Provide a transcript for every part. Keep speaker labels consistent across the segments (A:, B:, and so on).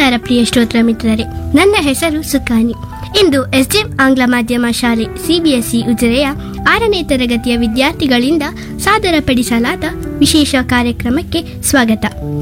A: ನಮಸ್ಕಾರ ಪ್ರಿಯ ಶ್ರೋತ್ರ ಮಿತ್ರರೇ ನನ್ನ ಹೆಸರು ಸುಖಾನಿ ಇಂದು ಎಸ್ಡಿಎಂ ಆಂಗ್ಲ ಮಾಧ್ಯಮ ಶಾಲೆ ಸಿಬಿಎಸ್ಇ ಉಜಿರೆಯ ಆರನೇ ತರಗತಿಯ ವಿದ್ಯಾರ್ಥಿಗಳಿಂದ ಸಾದರಪಡಿಸಲಾದ ವಿಶೇಷ ಕಾರ್ಯಕ್ರಮಕ್ಕೆ ಸ್ವಾಗತ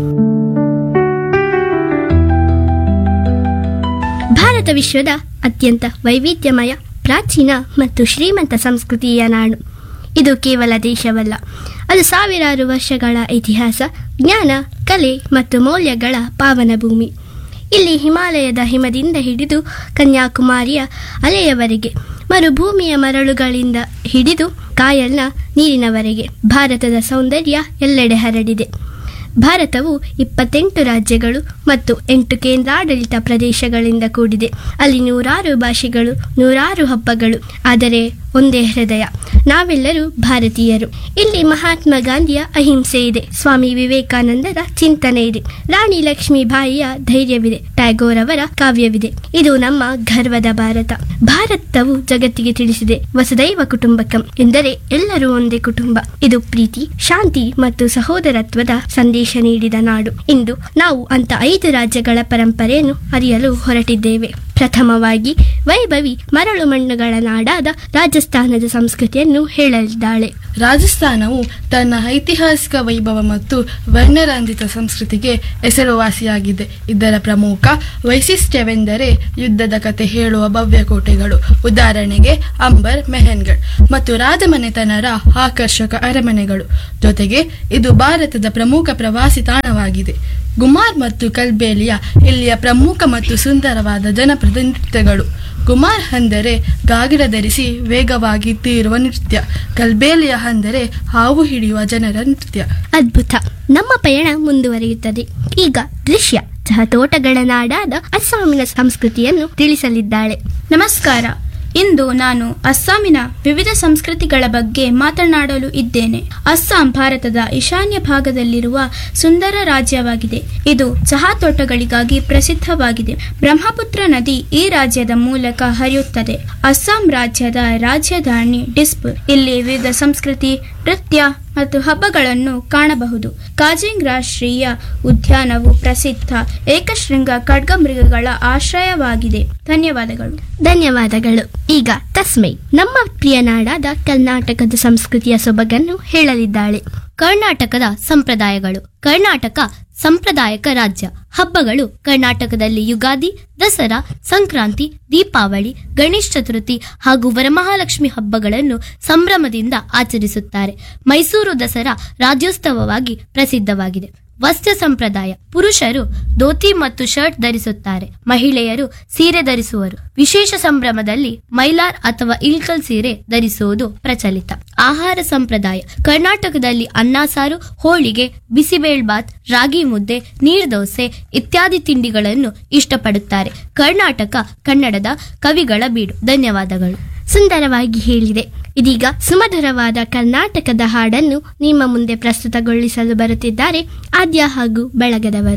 A: ಭಾರತ ವಿಶ್ವದ ಅತ್ಯಂತ ವೈವಿಧ್ಯಮಯ ಪ್ರಾಚೀನ ಮತ್ತು ಶ್ರೀಮಂತ ಸಂಸ್ಕೃತಿಯ ನಾಡು ಇದು ಕೇವಲ ದೇಶವಲ್ಲ ಅದು ಸಾವಿರಾರು ವರ್ಷಗಳ ಇತಿಹಾಸ ಜ್ಞಾನ ಕಲೆ ಮತ್ತು ಮೌಲ್ಯಗಳ ಪಾವನ ಭೂಮಿ ಇಲ್ಲಿ ಹಿಮಾಲಯದ ಹಿಮದಿಂದ ಹಿಡಿದು ಕನ್ಯಾಕುಮಾರಿಯ ಅಲೆಯವರೆಗೆ ಮರುಭೂಮಿಯ ಮರಳುಗಳಿಂದ ಹಿಡಿದು ಕಾಯಲ್ನ ನೀರಿನವರೆಗೆ ಭಾರತದ ಸೌಂದರ್ಯ ಎಲ್ಲೆಡೆ ಹರಡಿದೆ ಭಾರತವು ಇಪ್ಪತ್ತೆಂಟು ರಾಜ್ಯಗಳು ಮತ್ತು ಎಂಟು ಕೇಂದ್ರಾಡಳಿತ ಪ್ರದೇಶಗಳಿಂದ ಕೂಡಿದೆ ಅಲ್ಲಿ ನೂರಾರು ಭಾಷೆಗಳು ನೂರಾರು ಹಬ್ಬಗಳು ಆದರೆ ಒಂದೇ ಹೃದಯ ನಾವೆಲ್ಲರೂ ಭಾರತೀಯರು ಇಲ್ಲಿ ಮಹಾತ್ಮ ಗಾಂಧಿಯ ಅಹಿಂಸೆ ಇದೆ ಸ್ವಾಮಿ ವಿವೇಕಾನಂದರ ಚಿಂತನೆ ಇದೆ ರಾಣಿ ಲಕ್ಷ್ಮೀಬಾಯಿಯ ಧೈರ್ಯವಿದೆ ಟ್ಯಾಗೋರ್ ಅವರ ಕಾವ್ಯವಿದೆ ಇದು ನಮ್ಮ ಗರ್ವದ ಭಾರತ ಭಾರತವು ಜಗತ್ತಿಗೆ ತಿಳಿಸಿದೆ ವಸುದೈವ ಕುಟುಂಬಕಂ ಎಂದರೆ ಎಲ್ಲರೂ ಒಂದೇ ಕುಟುಂಬ ಇದು ಪ್ರೀತಿ ಶಾಂತಿ ಮತ್ತು ಸಹೋದರತ್ವದ ಸಂದೇಶ ನೀಡಿದ ನಾಡು ಇಂದು ನಾವು ಅಂತ ಐದು ರಾಜ್ಯಗಳ ಪರಂಪರೆಯನ್ನು ಅರಿಯಲು ಹೊರಟಿದ್ದೇವೆ ಪ್ರಥಮವಾಗಿ ವೈಭವಿ ಮರಳು ಮಣ್ಣುಗಳ ನಾಡಾದ ರಾಜಸ್ಥಾನದ ಸಂಸ್ಕೃತಿಯನ್ನು ಹೇಳಲಿದ್ದಾಳೆ
B: ರಾಜಸ್ಥಾನವು ತನ್ನ ಐತಿಹಾಸಿಕ ವೈಭವ ಮತ್ತು ವರ್ಣರಂಜಿತ ಸಂಸ್ಕೃತಿಗೆ ಹೆಸರುವಾಸಿಯಾಗಿದೆ ಇದರ ಪ್ರಮುಖ ವೈಶಿಷ್ಟ್ಯವೆಂದರೆ ಯುದ್ಧದ ಕತೆ ಹೇಳುವ ಭವ್ಯ ಕೋಟೆಗಳು ಉದಾಹರಣೆಗೆ ಅಂಬರ್ ಮೆಹನ್ಗಢ್ ಮತ್ತು ರಾಜಮನೆತನರ ಆಕರ್ಷಕ ಅರಮನೆಗಳು ಜೊತೆಗೆ ಇದು ಭಾರತದ ಪ್ರಮುಖ ಪ್ರವಾಸಿ ತಾಣವಾಗಿದೆ ಗುಮಾರ್ ಮತ್ತು ಕಲ್ಬೇಲಿಯ ಇಲ್ಲಿಯ ಪ್ರಮುಖ ಮತ್ತು ಸುಂದರವಾದ ಜನಪದ ನೃತ್ಯಗಳು ಕುಮಾರ್ ಅಂದರೆ ಗಾಗಿಡ ಧರಿಸಿ ವೇಗವಾಗಿ ತೀರುವ ನೃತ್ಯ ಕಲ್ಬೇಲಿಯ ಅಂದರೆ ಹಾವು ಹಿಡಿಯುವ ಜನರ ನೃತ್ಯ
A: ಅದ್ಭುತ ನಮ್ಮ ಪಯಣ ಮುಂದುವರಿಯುತ್ತದೆ ಈಗ ದೃಶ್ಯ ಚಹ ತೋಟಗಳ ನಾಡಾದ ಅಸ್ಸಾಮಿನ ಸಂಸ್ಕೃತಿಯನ್ನು ತಿಳಿಸಲಿದ್ದಾಳೆ
C: ನಮಸ್ಕಾರ ಇಂದು ನಾನು ಅಸ್ಸಾಮಿನ ವಿವಿಧ ಸಂಸ್ಕೃತಿಗಳ ಬಗ್ಗೆ ಮಾತನಾಡಲು ಇದ್ದೇನೆ ಅಸ್ಸಾಂ ಭಾರತದ ಈಶಾನ್ಯ ಭಾಗದಲ್ಲಿರುವ ಸುಂದರ ರಾಜ್ಯವಾಗಿದೆ ಇದು ಚಹಾ ತೋಟಗಳಿಗಾಗಿ ಪ್ರಸಿದ್ಧವಾಗಿದೆ ಬ್ರಹ್ಮಪುತ್ರ ನದಿ ಈ ರಾಜ್ಯದ ಮೂಲಕ ಹರಿಯುತ್ತದೆ ಅಸ್ಸಾಂ ರಾಜ್ಯದ ರಾಜಧಾನಿ ಡಿಸ್ಪು ಇಲ್ಲಿ ವಿವಿಧ ಸಂಸ್ಕೃತಿ ನೃತ್ಯ ಮತ್ತು ಹಬ್ಬಗಳನ್ನು ಕಾಣಬಹುದು ಕಾಜಿಂಗ್ ರಾಷ್ಟ್ರೀಯ ಉದ್ಯಾನವು ಪ್ರಸಿದ್ಧ ಏಕಶೃಂಗ ಖಡ್ಗಮೃಗಗಳ ಆಶ್ರಯವಾಗಿದೆ ಧನ್ಯವಾದಗಳು
A: ಧನ್ಯವಾದಗಳು ಈಗ ತಸ್ಮೈ ನಮ್ಮ ಪ್ರಿಯ ನಾಡಾದ ಕರ್ನಾಟಕದ ಸಂಸ್ಕೃತಿಯ ಸೊಬಗನ್ನು ಹೇಳಲಿದ್ದಾಳೆ
D: ಕರ್ನಾಟಕದ ಸಂಪ್ರದಾಯಗಳು ಕರ್ನಾಟಕ ಸಂಪ್ರದಾಯಕ ರಾಜ್ಯ ಹಬ್ಬಗಳು ಕರ್ನಾಟಕದಲ್ಲಿ ಯುಗಾದಿ ದಸರಾ ಸಂಕ್ರಾಂತಿ ದೀಪಾವಳಿ ಗಣೇಶ ಚತುರ್ಥಿ ಹಾಗೂ ವರಮಹಾಲಕ್ಷ್ಮಿ ಹಬ್ಬಗಳನ್ನು ಸಂಭ್ರಮದಿಂದ ಆಚರಿಸುತ್ತಾರೆ ಮೈಸೂರು ದಸರಾ ರಾಜ್ಯೋತ್ಸವವಾಗಿ ಪ್ರಸಿದ್ಧವಾಗಿದೆ ವಸ್ತ್ರ ಸಂಪ್ರದಾಯ ಪುರುಷರು ಧೋತಿ ಮತ್ತು ಶರ್ಟ್ ಧರಿಸುತ್ತಾರೆ ಮಹಿಳೆಯರು ಸೀರೆ ಧರಿಸುವರು ವಿಶೇಷ ಸಂಭ್ರಮದಲ್ಲಿ ಮೈಲಾರ್ ಅಥವಾ ಇಲ್ಕಲ್ ಸೀರೆ ಧರಿಸುವುದು ಪ್ರಚಲಿತ ಆಹಾರ ಸಂಪ್ರದಾಯ ಕರ್ನಾಟಕದಲ್ಲಿ ಅನ್ನ ಸಾರು ಹೋಳಿಗೆ ಬಿಸಿಬೇಳ್ಬಾತ್ ರಾಗಿ ಮುದ್ದೆ ನೀರ್ದೋಸೆ ಇತ್ಯಾದಿ ತಿಂಡಿಗಳನ್ನು ಇಷ್ಟಪಡುತ್ತಾರೆ ಕರ್ನಾಟಕ ಕನ್ನಡದ ಕವಿಗಳ ಬೀಡು ಧನ್ಯವಾದಗಳು
A: ಸುಂದರವಾಗಿ ಹೇಳಿದೆ ಇದೀಗ ಸುಮಧುರವಾದ ಕರ್ನಾಟಕದ ಹಾಡನ್ನು ನಿಮ್ಮ ಮುಂದೆ ಪ್ರಸ್ತುತಗೊಳಿಸಲು ಬರುತ್ತಿದ್ದಾರೆ ಆದ್ಯ ಹಾಗೂ ಬಳಗದವರು